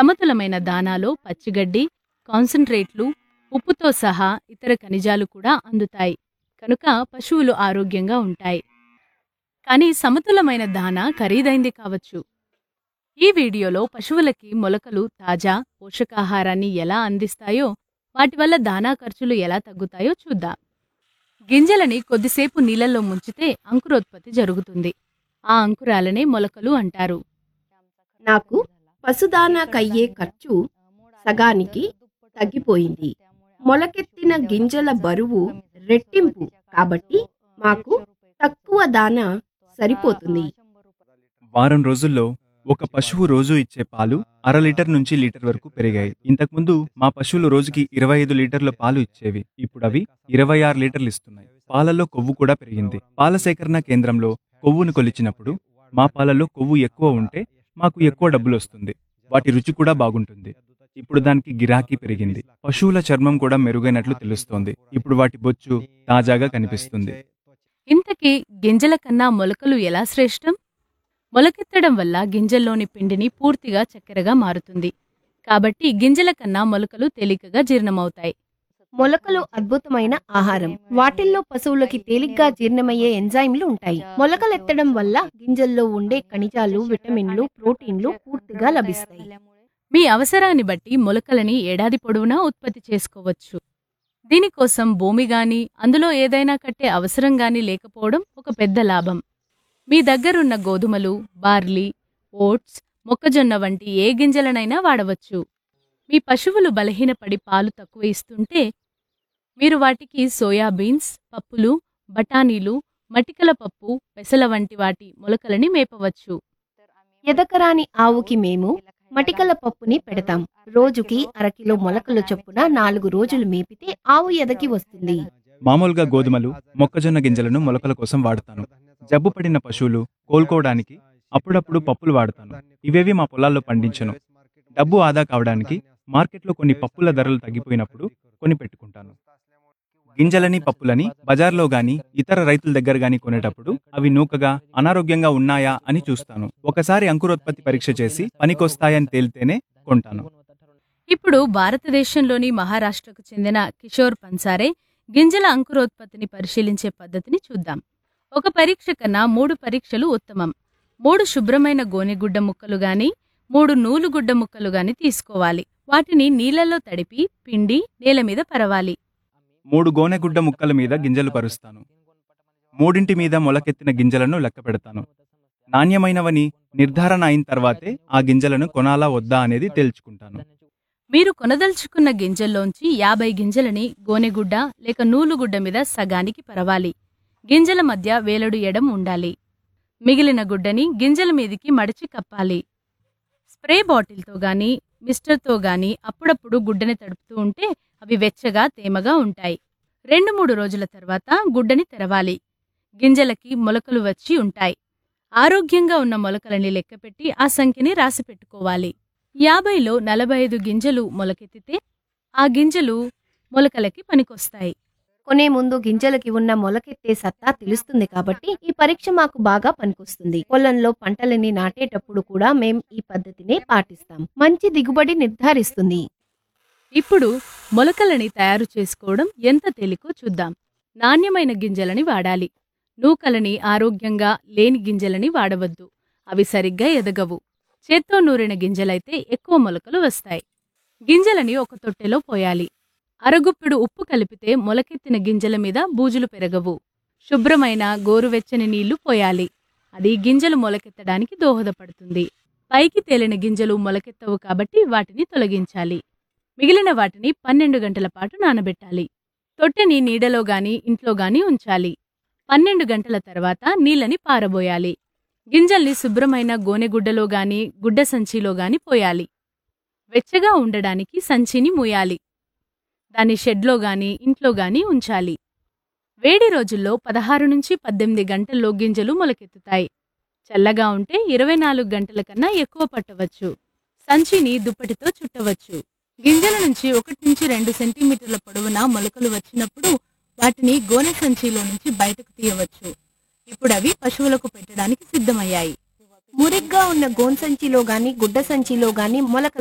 సమతులమైన దానాలో పచ్చిగడ్డి కాన్సంట్రేట్లు ఉప్పుతో సహా ఇతర ఖనిజాలు కూడా అందుతాయి కనుక పశువులు ఆరోగ్యంగా ఉంటాయి కానీ సమతులమైన దానా ఖరీదైంది కావచ్చు ఈ వీడియోలో పశువులకి మొలకలు తాజా పోషకాహారాన్ని ఎలా అందిస్తాయో వాటి వల్ల దానా ఖర్చులు ఎలా తగ్గుతాయో చూద్దాం గింజలని కొద్దిసేపు నీళ్ళల్లో ముంచితే అంకురోత్పత్తి జరుగుతుంది ఆ అంకురాలనే మొలకలు అంటారు నాకు పశుదానాకయ్యే ఖర్చు సగానికి తగ్గిపోయింది మొలకెత్తిన గింజల బరువు రెట్టింపు కాబట్టి మాకు తక్కువ దాన సరిపోతుంది వారం రోజుల్లో ఒక పశువు రోజు ఇచ్చే పాలు అర లీటర్ నుంచి లీటర్ వరకు పెరిగాయి ఇంతకుముందు మా పశువులు రోజుకి ఇరవై ఐదు లీటర్ల పాలు ఇచ్చేవి ఇప్పుడు అవి ఇరవై ఆరు లీటర్లు ఇస్తున్నాయి పాలలో కొవ్వు కూడా పెరిగింది పాల సేకరణ కేంద్రంలో కొవ్వును కొలిచినప్పుడు మా పాలలో కొవ్వు ఎక్కువ ఉంటే మాకు ఎక్కువ డబ్బులు వస్తుంది వాటి రుచి కూడా బాగుంటుంది ఇప్పుడు దానికి గిరాకీ పెరిగింది పశువుల చర్మం కూడా మెరుగైనట్లు తెలుస్తోంది ఇప్పుడు వాటి బొచ్చు తాజాగా కనిపిస్తుంది ఇంతకీ గింజల కన్నా మొలకలు ఎలా శ్రేష్టం మొలకెత్తడం వల్ల గింజల్లోని పిండిని పూర్తిగా చక్కెరగా మారుతుంది కాబట్టి గింజల కన్నా మొలకలు తేలికగా జీర్ణమవుతాయి మొలకలు అద్భుతమైన ఆహారం వాటిల్లో పశువులకి తేలిగ్గా జీర్ణమయ్యే ఎంజైమ్లు ఉంటాయి మొలకలెత్తడం వల్ల గింజల్లో ఉండే ఖనిజాలు విటమిన్లు ప్రోటీన్లు పూర్తిగా లభిస్తాయి మీ అవసరాన్ని బట్టి మొలకలని ఏడాది పొడవునా ఉత్పత్తి చేసుకోవచ్చు దీనికోసం భూమి గాని అందులో ఏదైనా కట్టే అవసరం గాని లేకపోవడం ఒక పెద్ద లాభం మీ దగ్గరున్న గోధుమలు బార్లీ ఓట్స్ మొక్కజొన్న వంటి ఏ గింజలనైనా వాడవచ్చు మీ పశువులు బలహీనపడి పాలు తక్కువ ఇస్తుంటే మీరు వాటికి సోయాబీన్స్ పప్పులు బఠానీలు మటికల పప్పు పెసల వంటి వాటి మొలకలని మేపవచ్చు ఎదకరాని ఆవుకి మేము మటికల పప్పుని పెడతాం రోజుకి అరకిలో మొలకలు చొప్పున నాలుగు రోజులు మేపితే ఆవు ఎదకి వస్తుంది మామూలుగా గోధుమలు మొక్కజొన్న గింజలను మొలకల కోసం వాడతాను జబ్బు పడిన పశువులు కోలుకోవడానికి అప్పుడప్పుడు పప్పులు వాడతాను ఇవేవి మా పొలాల్లో పండించను డబ్బు ఆదా కావడానికి మార్కెట్లో కొన్ని పప్పుల ధరలు తగ్గిపోయినప్పుడు కొని పెట్టుకుంటాను గింజలని పప్పులని బజార్లో గాని ఇతర రైతుల దగ్గర గాని కొనేటప్పుడు అవి నూకగా అనారోగ్యంగా ఉన్నాయా అని చూస్తాను ఒకసారి అంకురోత్పత్తి పరీక్ష చేసి పనికొస్తాయని తేలితేనే కొంటాను ఇప్పుడు భారతదేశంలోని మహారాష్ట్రకు చెందిన కిషోర్ పన్సారే గింజల అంకురోత్పత్తిని పరిశీలించే పద్ధతిని చూద్దాం ఒక పరీక్ష కన్నా మూడు పరీక్షలు ఉత్తమం మూడు శుభ్రమైన గోనెగుడ్డ ముక్కలు గాని మూడు నూలుగుడ్డ ముక్కలు గాని తీసుకోవాలి వాటిని నీళ్ళల్లో తడిపి పిండి నేల మీద పరవాలి మూడు గోనెగుడ్డ ముక్కల మీద గింజలు పరుస్తాను మూడింటి మీద మొలకెత్తిన గింజలను లెక్క పెడతాను నాణ్యమైనవని నిర్ధారణ అయిన తర్వాతే ఆ గింజలను కొనాలా వద్దా అనేది తేల్చుకుంటాను మీరు కొనదలుచుకున్న గింజల్లోంచి యాభై గింజలని గోనెగుడ్డ లేక నూలుగుడ్డ మీద సగానికి పరవాలి గింజల మధ్య వేలడు ఎడం ఉండాలి మిగిలిన గుడ్డని గింజల మీదికి మడిచి కప్పాలి స్ప్రే బాటిల్తో గాని మిస్టర్తో గాని అప్పుడప్పుడు గుడ్డని తడుపుతూ ఉంటే అవి వెచ్చగా తేమగా ఉంటాయి రెండు మూడు రోజుల తర్వాత గుడ్డని తెరవాలి గింజలకి మొలకలు వచ్చి ఉంటాయి ఆరోగ్యంగా ఉన్న మొలకలని లెక్కపెట్టి ఆ సంఖ్యని రాసి పెట్టుకోవాలి యాభైలో నలభై ఐదు గింజలు మొలకెత్తితే ఆ గింజలు మొలకలకి పనికొస్తాయి కొనే ముందు గింజలకి ఉన్న మొలకెత్తే సత్తా తెలుస్తుంది కాబట్టి ఈ పరీక్ష మాకు బాగా పనికొస్తుంది పొలంలో పంటలని నాటేటప్పుడు కూడా మేం ఈ పద్ధతినే పాటిస్తాం మంచి దిగుబడి నిర్ధారిస్తుంది ఇప్పుడు మొలకలని తయారు చేసుకోవడం ఎంత తేలికో చూద్దాం నాణ్యమైన గింజలని వాడాలి నూకలని ఆరోగ్యంగా లేని గింజలని వాడవద్దు అవి సరిగ్గా ఎదగవు చేత్తో నూరిన గింజలైతే ఎక్కువ మొలకలు వస్తాయి గింజలని ఒక తొట్టెలో పోయాలి అరగుప్పిడు ఉప్పు కలిపితే మొలకెత్తిన గింజల మీద బూజులు పెరగవు శుభ్రమైన గోరువెచ్చని నీళ్లు పోయాలి అది గింజలు మొలకెత్తడానికి దోహదపడుతుంది పైకి తేలిన గింజలు మొలకెత్తవు కాబట్టి వాటిని తొలగించాలి మిగిలిన వాటిని పన్నెండు గంటల పాటు నానబెట్టాలి తొట్టెని నీడలో గాని ఇంట్లో గాని ఉంచాలి పన్నెండు గంటల తర్వాత నీళ్ళని పారబోయాలి గింజల్ని శుభ్రమైన గోనెగుడ్డలో గాని గుడ్డ సంచిలో గాని పోయాలి వెచ్చగా ఉండడానికి సంచిని మూయాలి దాన్ని షెడ్లో గాని ఇంట్లో గాని ఉంచాలి వేడి రోజుల్లో పదహారు నుంచి పద్దెనిమిది గంటల్లో గింజలు మొలకెత్తుతాయి చల్లగా ఉంటే ఇరవై నాలుగు గంటల కన్నా ఎక్కువ పట్టవచ్చు సంచిని దుప్పటితో చుట్టవచ్చు గింజల నుంచి ఒకటి నుంచి రెండు సెంటీమీటర్ల పొడవున మొలకలు వచ్చినప్పుడు వాటిని గోనె సంచిలో నుంచి బయటకు తీయవచ్చు ఇప్పుడు అవి పశువులకు పెట్టడానికి సిద్ధమయ్యాయి మురిగ్గా ఉన్న గోన్ సంచిలో గాని గుడ్డ సంచిలో గాని మొలక